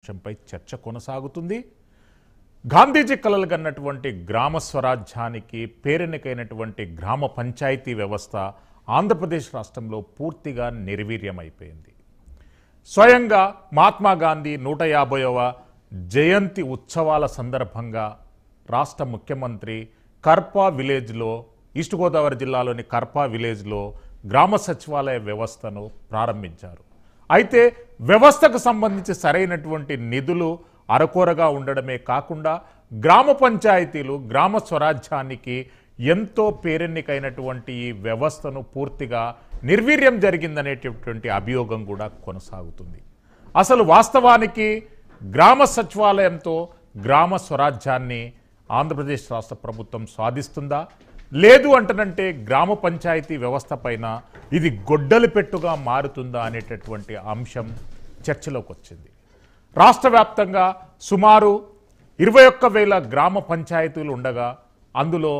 అంశంపై చర్చ కొనసాగుతుంది గాంధీజీ కలలు కన్నటువంటి గ్రామ స్వరాజ్యానికి పేరెన్నికైనటువంటి గ్రామ పంచాయతీ వ్యవస్థ ఆంధ్రప్రదేశ్ రాష్ట్రంలో పూర్తిగా నిర్వీర్యమైపోయింది స్వయంగా మహాత్మా గాంధీ నూట యాభైవ జయంతి ఉత్సవాల సందర్భంగా రాష్ట్ర ముఖ్యమంత్రి కర్పా విలేజ్లో ఈస్ట్ గోదావరి జిల్లాలోని కర్పా విలేజ్లో గ్రామ సచివాలయ వ్యవస్థను ప్రారంభించారు అయితే వ్యవస్థకు సంబంధించి సరైనటువంటి నిధులు అరకొరగా ఉండడమే కాకుండా గ్రామ పంచాయతీలు గ్రామ స్వరాజ్యానికి ఎంతో పేరెన్నికైనటువంటి ఈ వ్యవస్థను పూర్తిగా నిర్వీర్యం జరిగిందనేటటువంటి అభియోగం కూడా కొనసాగుతుంది అసలు వాస్తవానికి గ్రామ సచివాలయంతో గ్రామ స్వరాజ్యాన్ని ఆంధ్రప్రదేశ్ రాష్ట్ర ప్రభుత్వం సాధిస్తుందా లేదు అంటనంటే గ్రామ పంచాయతీ వ్యవస్థ పైన ఇది గొడ్డలి పెట్టుగా మారుతుందా అనేటటువంటి అంశం చర్చలోకి వచ్చింది రాష్ట్ర వ్యాప్తంగా సుమారు ఇరవై ఒక్క వేల గ్రామ పంచాయతీలు ఉండగా అందులో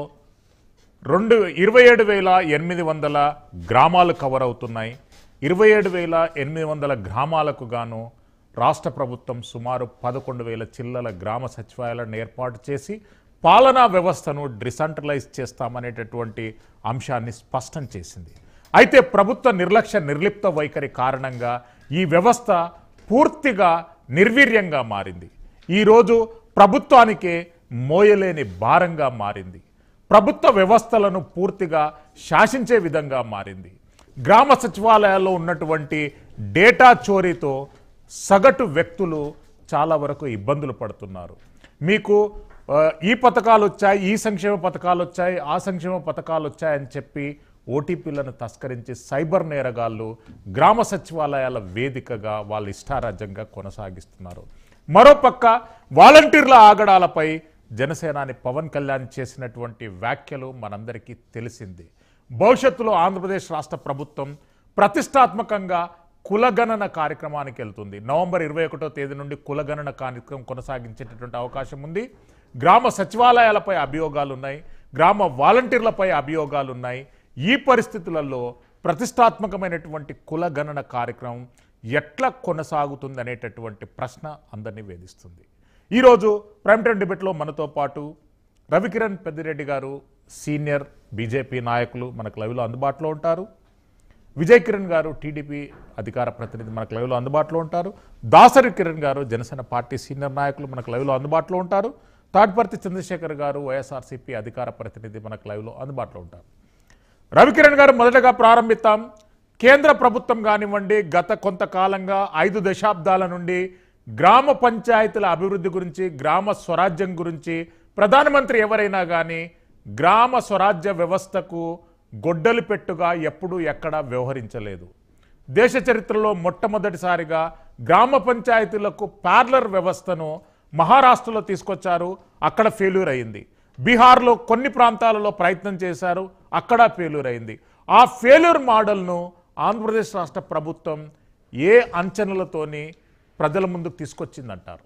రెండు ఇరవై ఏడు వేల ఎనిమిది వందల గ్రామాలు కవర్ అవుతున్నాయి ఇరవై ఏడు వేల ఎనిమిది వందల గ్రామాలకు గాను రాష్ట్ర ప్రభుత్వం సుమారు పదకొండు వేల చిల్లల గ్రామ సచివాలయాలను ఏర్పాటు చేసి పాలనా వ్యవస్థను డిసెంట్రలైజ్ చేస్తామనేటటువంటి అంశాన్ని స్పష్టం చేసింది అయితే ప్రభుత్వ నిర్లక్ష్య నిర్లిప్త వైఖరి కారణంగా ఈ వ్యవస్థ పూర్తిగా నిర్వీర్యంగా మారింది ఈరోజు ప్రభుత్వానికే మోయలేని భారంగా మారింది ప్రభుత్వ వ్యవస్థలను పూర్తిగా శాసించే విధంగా మారింది గ్రామ సచివాలయాల్లో ఉన్నటువంటి డేటా చోరీతో సగటు వ్యక్తులు చాలా వరకు ఇబ్బందులు పడుతున్నారు మీకు ఆ, ఈ పథకాలు వచ్చాయి ఈ సంక్షేమ పథకాలు వచ్చాయి ఆ సంక్షేమ పథకాలు వచ్చాయని చెప్పి ఓటీపీలను తస్కరించి సైబర్ నేరగాళ్ళు గ్రామ సచివాలయాల వేదికగా వాళ్ళ ఇష్టారాజ్యంగా కొనసాగిస్తున్నారు మరోపక్క వాలంటీర్ల ఆగడాలపై జనసేనాని పవన్ కళ్యాణ్ చేసినటువంటి వ్యాఖ్యలు మనందరికీ తెలిసింది భవిష్యత్తులో ఆంధ్రప్రదేశ్ రాష్ట్ర ప్రభుత్వం ప్రతిష్టాత్మకంగా కులగణన కార్యక్రమానికి వెళ్తుంది నవంబర్ ఇరవై ఒకటో తేదీ నుండి కులగణన కార్యక్రమం కొనసాగించేటటువంటి అవకాశం ఉంది గ్రామ సచివాలయాలపై అభియోగాలు ఉన్నాయి గ్రామ వాలంటీర్లపై అభియోగాలు ఉన్నాయి ఈ పరిస్థితులలో ప్రతిష్టాత్మకమైనటువంటి కులగణన కార్యక్రమం ఎట్లా కొనసాగుతుంది అనేటటువంటి ప్రశ్న అందరినీ వేధిస్తుంది ఈరోజు ప్రైమ్ టైం డిబేట్లో మనతో పాటు రవికిరణ్ పెద్దిరెడ్డి గారు సీనియర్ బీజేపీ నాయకులు మనకు లైవ్లో అందుబాటులో ఉంటారు విజయ్ కిరణ్ గారు టీడీపీ అధికార ప్రతినిధి మనకు లైవ్లో అందుబాటులో ఉంటారు దాసరి కిరణ్ గారు జనసేన పార్టీ సీనియర్ నాయకులు మనకు లైవ్లో అందుబాటులో ఉంటారు తాడ్పర్తి చంద్రశేఖర్ గారు వైఎస్ఆర్సీపీ అధికార ప్రతినిధి మనకు లైవ్లో అందుబాటులో ఉంటారు రవికిరణ్ గారు మొదటగా ప్రారంభిద్దాం కేంద్ర ప్రభుత్వం కానివ్వండి గత కొంతకాలంగా ఐదు దశాబ్దాల నుండి గ్రామ పంచాయతీల అభివృద్ధి గురించి గ్రామ స్వరాజ్యం గురించి ప్రధానమంత్రి ఎవరైనా కానీ గ్రామ స్వరాజ్య వ్యవస్థకు గొడ్డలి పెట్టుగా ఎప్పుడూ ఎక్కడా వ్యవహరించలేదు దేశ చరిత్రలో మొట్టమొదటిసారిగా గ్రామ పంచాయతీలకు పార్లర్ వ్యవస్థను మహారాష్ట్రలో తీసుకొచ్చారు అక్కడ ఫెయిల్యూర్ అయింది బీహార్లో కొన్ని ప్రాంతాలలో ప్రయత్నం చేశారు అక్కడ ఫెయిల్యూర్ అయింది ఆ ఫెయిల్యూర్ మోడల్ను ఆంధ్రప్రదేశ్ రాష్ట్ర ప్రభుత్వం ఏ అంచనలతోని ప్రజల ముందుకు తీసుకొచ్చిందంటారు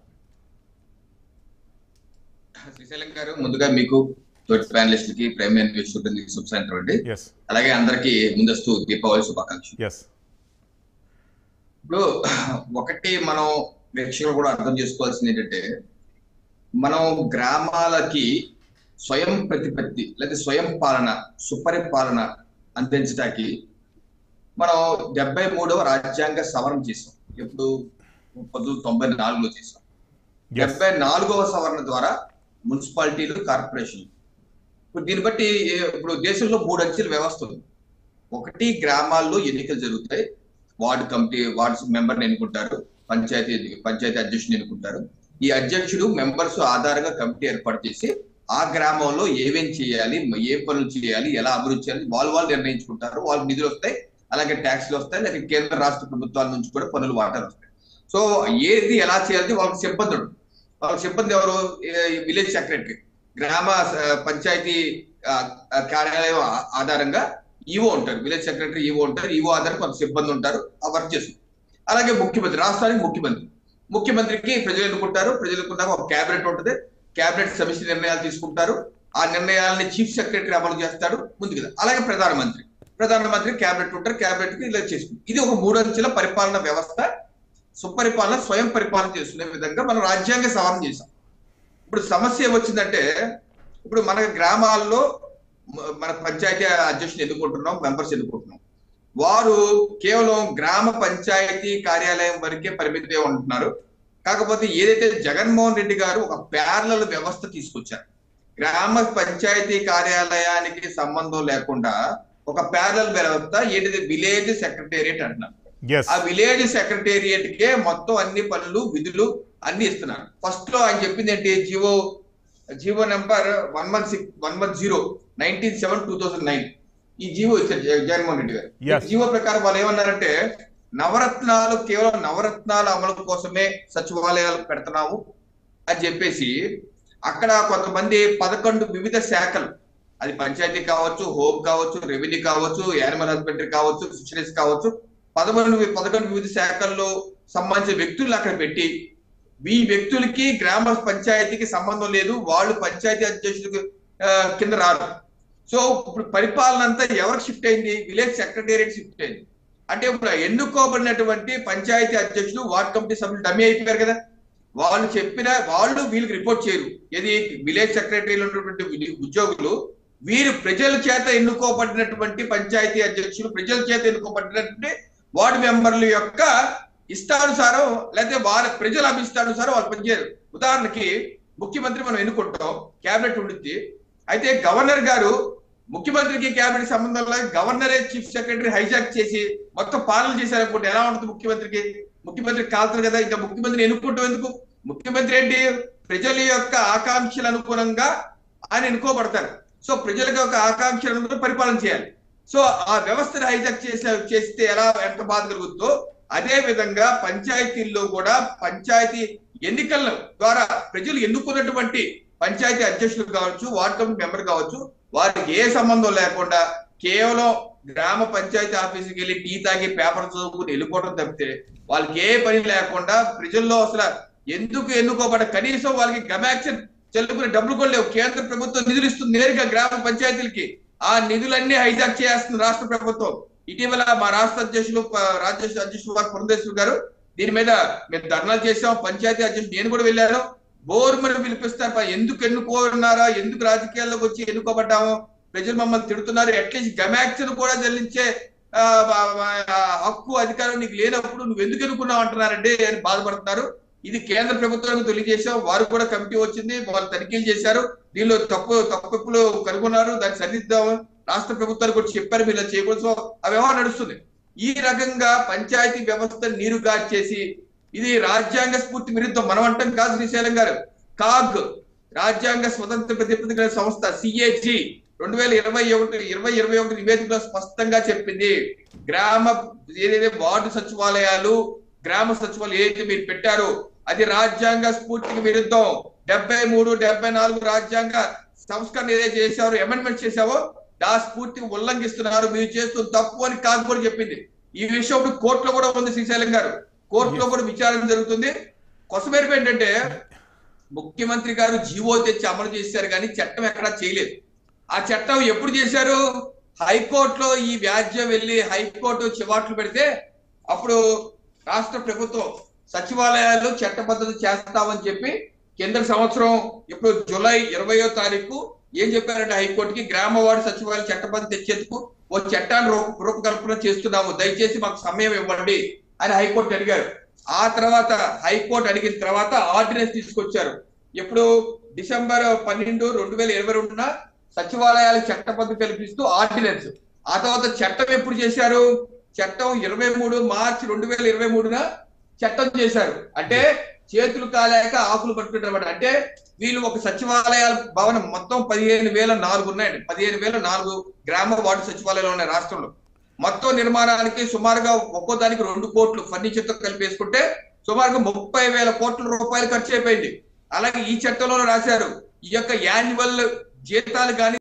శ్రీశైలం గారు ముందుగా మీకు తోటి ప్యానలిస్ట్ కి ప్రైమ్ న్యూస్ సిబ్బందికి శుభ సాయంత్రం అండి ఎస్ అలాగే అందరికీ ముందస్తు దీపావళి శుభాకాంక్షలు ఎస్ ఇప్పుడు ఒకటి మనం ప్రేక్షకులు కూడా అర్థం చేసుకోవాల్సింది ఏంటంటే మనం గ్రామాలకి స్వయం ప్రతిపత్తి లేదా స్వయం పాలన సుపరిపాలన అందించడానికి మనం డెబ్బై మూడవ రాజ్యాంగ సవరణ చేసాం ఇప్పుడు పంతొమ్మిది తొంభై నాలుగులో చేసాం ఎస్ డెబ్బై నాలుగవ సవరణ ద్వారా మున్సిపాలిటీలు కార్పొరేషన్లు ఇప్పుడు దీన్ని బట్టి ఏ- ఇప్పుడు దేశంలో మూడు అంచెల వ్యవస్థ ఉంది ఒకటి గ్రామాల్లో ఎన్నికలు జరుగుతాయి వార్డు కమిటీ వార్డు మెంబర్ని ఎన్నుకుంటారు పంచాయతీ పంచాయతీ అధ్యక్షుని ఎన్నుకుంటారు ఈ అధ్యక్షుడు మెంబర్స్ ఆధారంగా కమిటీ ఏర్పాటు చేసి ఆ గ్రామంలో ఏమేం చేయాలి ఏ పనులు చేయాలి ఎలా అభివృద్ధి చేయాలి వాళ్ళు వాళ్ళు నిర్ణయించుకుంటారు వాళ్ళకి నిధులు వస్తాయి అలాగే ట్యాక్స్లు వస్తాయి లేక కేంద్ర రాష్ట్ర ప్రభుత్వాల నుంచి కూడా పనులు వాటాలు వస్తాయి సో ఏది ఎలా చేయాలి వాళ్ళకి సిబ్బంది ఉంటుంది వాళ్ళ సిబ్బంది ఎవరు విలేజ్ సెక్రటరీ గ్రామ స- పంచాయతీ ఆ, ఆ, కార్యాలయం ఆ- ఆధారంగా ఈవో ఉంటారు విలేజ్ సెక్రటరీ ఈవో ఉంటారు ఈవో ఆధారంగా కొంత సిబ్బంది ఉంటారు ఆ వర్క్ చేస్తారు అలాగే ముఖ్యమంత్రి రాష్ట్రానికి ముఖ్యమంత్రి ముఖ్యమంత్రికి ప్రజలు ఎన్నుకుంటారు ప్రజలు ఎన్నుకున్నాక ఒక క్యాబినెట్ ఉంటుంది క్యాబినెట్ సమిష్టి నిర్ణయాలు తీసుకుంటారు ఆ నిర్ణయాలని చీఫ్ సెక్రటరీ అమలు చేస్తాడు ముందుకు అలాగే ప్రధానమంత్రి ప్రధానమంత్రి క్యాబినెట్ ఉంటారు క్యాబినెట్ కి ఇలా చేసుకుంటారు ఇది ఒక మూడు అంచెల పరిపాలన వ్యవస్థ సుపరిపాలన స్వయం పరిపాలన చేసుకునే విధంగా మనం రాజ్యాంగ సవరణ చేశాం ఇప్పుడు సమస్య ఏమొచ్చిందంటే ఇప్పుడు మన గ్రామాల్లో మ- మన పంచాయతీ అధ్యక్షులు ఎన్నుకుంటున్నాం మెంబర్స్ ఎన్నుకుంటున్నాం వారు కేవలం గ్రామ పంచాయతీ కార్యాలయం వరకే పరిమితి ఉంటున్నారు కాకపోతే ఏదైతే జగన్మోహన్ రెడ్డి గారు ఒక ప్యారలల్ వ్యవస్థ తీసుకొచ్చారు గ్రామ పంచాయతీ కార్యాలయానికి సంబంధం లేకుండా ఒక ప్యారలల్ వ్యవస్థ ఏంటిది విలేజ్ సెక్రటేరియట్ అంటున్నారు ఎస్ ఆ విలేజ్ సెక్రటేరియట్ కే మొత్తం అన్ని పనులు విధులు అన్ని ఇస్తున్నారు ఫస్ట్ లో ఆయన చెప్పింది ఏంటి GO GO number one one six one one zero nineteen seven two thousand nine ఈ జీవో ఇచ్చారు జగ- జగన్మోహన్ రెడ్డి గారు Yes. ఈ జీవో ప్రకారం వాళ్ళు ఏమన్నారంటే నవరత్నాలు కేవలం నవరత్నాల అమలు కోసమే సచివాలయాలు పెడుతున్నాము అని చెప్పేసి అక్కడ కొంతమంది పదకొండు వివిధ శాఖలు అది పంచాయతీ కావచ్చు హోమ్ కావచ్చు రెవెన్యూ కావచ్చు యానిమల్ హస్బెండరీ కావచ్చు ఫిషరీస్ కావచ్చు పదకొండు పదకొండు వివిధ శాఖల్లో సంబంధించిన వ్యక్తులను అక్కడ పెట్టి ఈ వ్యక్తులకి గ్రామ పంచాయతీకి సంబంధం లేదు వాళ్ళు పంచాయతీ అధ్యక్షులకు ఆ, కింద రారు సో ఇప్పుడు పరిపాలన అంతా ఎవరికి షిఫ్ట్ అయింది విలేజ్ సెక్రటేరియట్ షిఫ్ట్ అయింది అంటే ఇప్పుడు ఎన్నుకోబడినటువంటి పంచాయతీ అధ్యక్షులు వార్డ్ కమిటీ సభ్యులు డమ్మీ అయిపోయారు కదా వాళ్ళు చెప్పిన వాళ్ళు వీళ్ళకి రిపోర్ట్ చేయరు ఏది విలేజ్ సెక్రటరీలో ఉన్నటువంటి వి- ఉద్యోగులు వీరు ప్రజల చేత ఎన్నుకోబడినటువంటి పంచాయతీ అధ్యక్షులు ప్రజల చేత ఎన్నుకోబడినటువంటి వార్డు మెంబర్ల యొక్క ఇష్టానుసారం లేకపోతే వారి ప్రజల అభిష్టానుసారం వాళ్ళు పనిచేయరు ఉదాహరణకి ముఖ్యమంత్రి మనం ఎన్నుకుంటాం కేబినెట్ ఉండుద్ది అయితే గవర్నర్ గారు ముఖ్యమంత్రికి కేబినెట్ సంబంధం లేదు గవర్నరే చీఫ్ సెక్రటరీ హైజాక్ చేసి మొత్తం పాలన చేశారనుకుంటే ఎలా ఉంటుంది ముఖ్యమంత్రికి ముఖ్యమంత్రి కాలుతుంది కదా ఇంకా ముఖ్యమంత్రిని ఎన్నుకుంటాం ఎందుకు ముఖ్యమంత్రి ఏంటి ప్రజల యొక్క ఆకాంక్షలు అనుగుణంగా ఆయన ఎన్నుకోబడతారు సో ప్రజల యొక్క ఆకాంక్షలు అనుగుణంగా పరిపాలన చేయాలి సో ఆ వ్యవస్థను హైజాక్ చేసే చేస్తే ఎలా ఎంత బాధ కలుగుతుందో అదే విధంగా పంచాయతీల్లో కూడా పంచాయతీ ఎన్నికల ద్వారా ప్రజలు ఎన్నుకున్నటువంటి పంచాయతీ అధ్యక్షులు కావచ్చు వార్డు కమిటీ మెంబర్ కావచ్చు వారికి ఏ సంబంధం లేకుండా కేవలం గ్రామ పంచాయతీ ఆఫీసుకి వెళ్ళి టీ తాగి పేపర్ చదువుకుని వెళ్ళిపోవడం తప్పితే వాళ్ళకి ఏ పని లేకుండా ప్రజల్లో అసలు ఎందుకు ఎన్నుకోబడ కనీసం వాళ్ళకి గమాక్షన్ చెల్లుకునే డబ్బులు కూడా లేవు కేంద్ర ప్రభుత్వం నిధులు ఇస్తుంది నేరుగా గ్రామ పంచాయతీలకి ఆ నిధులన్నీ హైజాక్ చేస్తుంది రాష్ట్ర ప్రభుత్వం ఇటీవల మా రాష్ట్ర అధ్యక్షులు ప- రాజ్య అధ్యక్షులు వారు పురంధేశ్వర్ గారు దీని మీద మేము ధర్నాలు చేసాం పంచాయతీ అధ్యక్షుడు నేను కూడా వెళ్ళాను బోర్మని పిలిపిస్తారు పా, ఎందుకు ఎన్నుకోన్నారా ఎందుకు రాజకీయాల్లోకి వచ్చి ఎన్నుకోబడ్డాము ప్రజలు మమ్మల్ని తిడుతున్నారు అట్లీస్ట్ గమాక్షన్ కూడా చెల్లించే ఆ, ఆ, ఆ, హక్కు అధికారం నీకు లేనప్పుడు నువ్వు ఎందుకు ఎన్నుకున్నావు అంటున్నారంటే అని బాధపడుతున్నారు ఇది కేంద్ర ప్రభుత్వానికి తెలియజేశాం వారు కూడా కమిటీ వచ్చింది వాళ్ళు తనిఖీలు చేశారు దీనిలో తప్పు తప్పులు కనుగొన్నారు దాన్ని సరిదిద్దాం రాష్ట్ర ప్రభుత్వానికి కూడా చెప్పారు మీరు ఇలా చేయకూడదు సో ఆ వ్యవహారం నడుస్తుంది ఈ రకంగా పంచాయతీ వ్యవస్థ నీరుగార్చేసి ఇది రాజ్యాంగ స్ఫూర్తి విరుద్ధం మనం అంటాం కాదు శ్రీశైలం గారు కాగ్ రాజ్యాంగ స్వతంత్ర ప్రతిపత్తి సంస్థ సిఏజి రెండు వేల ఇరవై ఒకటి ఇరవై ఇరవై ఒకటి నివేదికలో స్పష్టంగా చెప్పింది గ్రామ ఏదైతే వార్డు సచివాలయాలు గ్రామ సచివాలయం ఏదైతే మీరు పెట్టారో అది రాజ్యాంగ స్ఫూర్తికి విరుద్ధం డెబ్బై మూడు డెబ్బై నాలుగు రాజ్యాంగ సంస్కరణ ఏదైతే చేశారో అమెండ్మెంట్ చేశావో ఆ స్ఫూర్తికి ఉల్లంఘిస్తున్నారు మీరు చేస్తున్న తప్పు అని కాదు కూడా చెప్పింది ఈ విషయం ఇప్పుడు కోర్టులో కూడా ఉంది శ్రీశైలం గారు కోర్టులో కూడా విచారణ జరుగుతుంది కొసమేరపు ఏంటంటే ముఖ్యమంత్రి గారు జీవో తెచ్చి అమలు చేశారు కానీ చట్టం ఎక్కడా చేయలేదు ఆ చట్టం ఎప్పుడు చేశారు హైకోర్టులో ఈ వ్యాజ్యం వెళ్ళి హైకోర్టు చివాట్లు పెడితే అప్పుడు రాష్ట్ర ప్రభుత్వం సచివాలయాలు చట్టబద్ధత చేస్తామని చెప్పి కింద సంవత్సరం ఇప్పుడు జూలై ఇరవయో తారీఖు ఏం చెప్పారంటే హైకోర్టుకి గ్రామ వార్డు సచివాలయ చట్టబద్ధత తెచ్చేందుకు ఓ చట్టాన్ని రూప రూపకల్పన చేస్తున్నాము దయచేసి మాకు సమయం ఇవ్వండి అని హైకోర్టు అడిగారు ఆ తర్వాత హైకోర్టు అడిగిన తర్వాత ఆర్డినెన్స్ తీసుకొచ్చారు ఇప్పుడు డిసెంబర్ పన్నెండు రెండు వేల ఇరవై రెండున సచివాలయాల చట్టబద్ధత కల్పిస్తూ ఆర్డినెన్స్ ఆ తర్వాత చట్టం ఎప్పుడు చేశారు చట్టం ఇరవై మూడు మార్చి రెండు వేల ఇరవై మూడున చట్టం చేశారు అంటే చేతులు కాలేక ఆకులు పట్టుకుంటారు అంటే వీళ్ళు ఒక సచివాలయాల భవనం మొత్తం పదిహేను వేల నాలుగు ఉన్నాయండి పదిహేను వేల నాలుగు గ్రామ వార్డు సచివాలయాలు ఉన్నాయి రాష్ట్రంలో మొత్తం నిర్మాణానికి సుమారుగా ఒక్కో దానికి రెండు కోట్లు ఫర్నిచర్ తో కలిపి వేసుకుంటే సుమారుగా ముప్పై వేల కోట్ల రూపాయలు ఖర్చు అయిపోయింది అలాగే ఈ చట్టంలో రాశారు ఈ యొక్క యాన్యువల్ జీతాలు కానీ